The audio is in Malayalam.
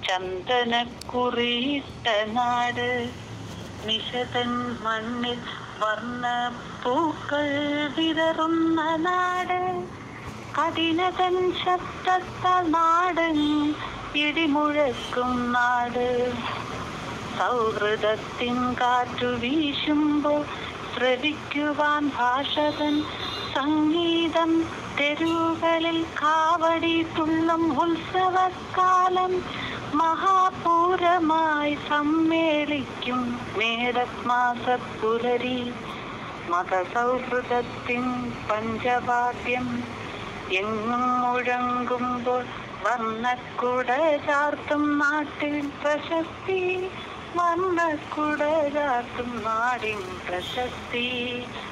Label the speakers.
Speaker 1: ചന്ദനക്കുറിയിട്ട നാട് നിശതൻ മണ്ണിൽ വർണ്ണ പൂക്കൾ വിതറുന്ന നാട് കഠിനതൻ ശബ്ദത്താൽ നാടൻ ഇടിമുഴക്കും നാട് സൗഹൃദത്തിൻ കാറ്റു വീശുമ്പോൾ ശ്രവിക്കുവാൻ ഭാഷതൻ സംഗീതം തെരുവുകളിൽ കാവടി തുള്ളും ഉത്സവക്കാലം മഹാപൂരമായി സമ്മേളിക്കും മേടമാസപ്പുലരി മതസൗഹൃദത്തിൻ പഞ്ചവാദ്യം എങ്ങും മുഴങ്ങുമ്പോൾ വർണ്ണക്കുട ചാർത്തും നാട്ടിൽ പ്രശസ്തി വർണ്ണക്കുട ചാർത്തും നാടിൻ പ്രശസ്തി